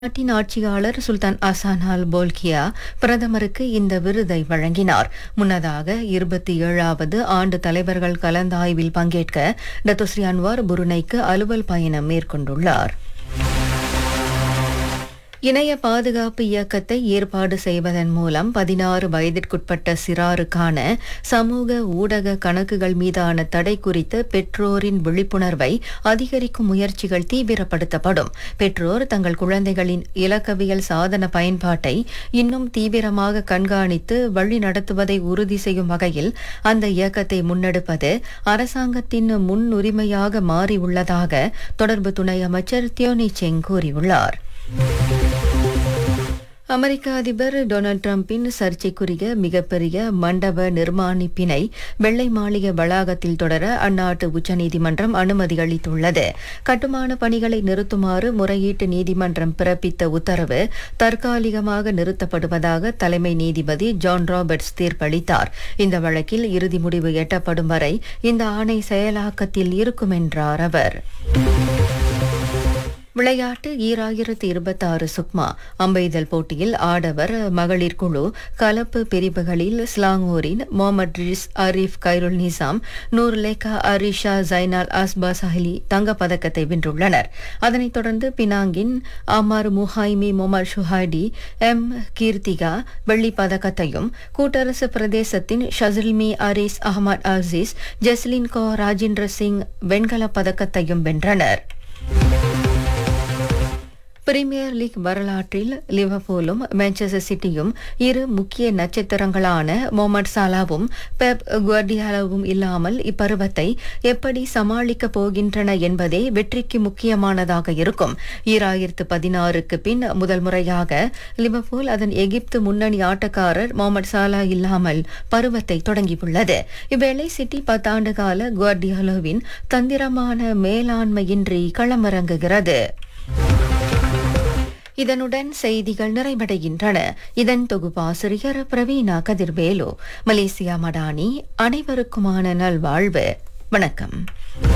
நாட்டின் ஆட்சியாளர் சுல்தான் அசான் அல் போல்கியா பிரதமருக்கு இந்த விருதை வழங்கினார் முன்னதாக இருபத்தி ஏழாவது ஆண்டு தலைவர்கள் கலந்தாய்வில் பங்கேற்க டத்தோஸ்ரீ அன்வார் புருனைக்கு அலுவல் பயணம் மேற்கொண்டுள்ளார் இணைய பாதுகாப்பு இயக்கத்தை ஏற்பாடு செய்வதன் மூலம் பதினாறு வயதிற்குட்பட்ட சிறாருக்கான சமூக ஊடக கணக்குகள் மீதான தடை குறித்து பெற்றோரின் விழிப்புணர்வை அதிகரிக்கும் முயற்சிகள் தீவிரப்படுத்தப்படும் பெற்றோர் தங்கள் குழந்தைகளின் இலக்கவியல் சாதன பயன்பாட்டை இன்னும் தீவிரமாக கண்காணித்து வழி நடத்துவதை உறுதி செய்யும் வகையில் அந்த இயக்கத்தை முன்னெடுப்பது அரசாங்கத்தின் முன்னுரிமையாக மாறியுள்ளதாக தொடர்பு துணை அமைச்சர் தியோனி செங் கூறியுள்ளார் அமெரிக்க அதிபர் டொனால்ட் டிரம்பின் சர்ச்சைக்குரிய மிகப்பெரிய மண்டப நிர்மாணிப்பினை வெள்ளை மாளிகை வளாகத்தில் தொடர அந்நாட்டு உச்சநீதிமன்றம் அனுமதி அளித்துள்ளது கட்டுமான பணிகளை நிறுத்துமாறு முறையீட்டு நீதிமன்றம் பிறப்பித்த உத்தரவு தற்காலிகமாக நிறுத்தப்படுவதாக தலைமை நீதிபதி ஜான் ராபர்ட்ஸ் தீர்ப்பளித்தார் இந்த வழக்கில் இறுதி முடிவு எட்டப்படும் வரை இந்த ஆணை செயலாக்கத்தில் இருக்கும் என்றார் அவர் விளையாட்டு ஈராயிரத்தி இருபத்தி ஆறு சுக்மா அம்பெய்தல் போட்டியில் ஆடவர் மகளிர் குழு கலப்பு பிரிவுகளில் ஸ்லாங்கூரின் முகமது ரிஸ் அரீஃப் கைருல் நிசாம் நூர்லேகா அரிஷா ஜைனால் அஸ்பா சஹலி தங்கப்பதக்கத்தை வென்றுள்ளனர் அதனைத் தொடர்ந்து பினாங்கின் Amar Muhaimi Mumar Shuhaidi M Keerthika வெள்ளிப் பதக்கத்தையும் கூட்டரசு பிரதேசத்தின் Shazilmi Aris Ahmad Aziz Jeslyn Koh Rajendra Singh வெண்கலப் பதக்கத்தையும் வென்றனர் பிரீமியர் லீக் வரலாற்றில் லிவர்பூலும் மான்செஸ்டர் சிட்டியும் இரு முக்கிய நட்சத்திரங்களான மொஹமட் சாலாவும் பெப் குவர்டியாலாவும் இல்லாமல் இப்பருவத்தை எப்படி சமாளிக்கப் போகின்றன என்பதே வெற்றிக்கு முக்கியமானதாக இருக்கும் ஈராயிரத்து பதினாறுக்கு பின் முதல் முறையாக லிவர்பூல் அதன் எகிப்து முன்னணி ஆட்டக்காரர் மொஹமட் சாலா இல்லாமல் பருவத்தை தொடங்கியுள்ளது இவ்வேளை சிட்டி பத்தாண்டு கால குவர்டியாலோவின் தந்திரமான மேலாண்மையின்றி களமிறங்குகிறது இதனுடன் செய்திகள் நிறைவடைகின்றன இதன் தொகுப்பாசிரியர் பிரவீணா கதிர்வேலு மலேசியா மடானி அனைவருக்குமான நல்வாழ்வு வணக்கம்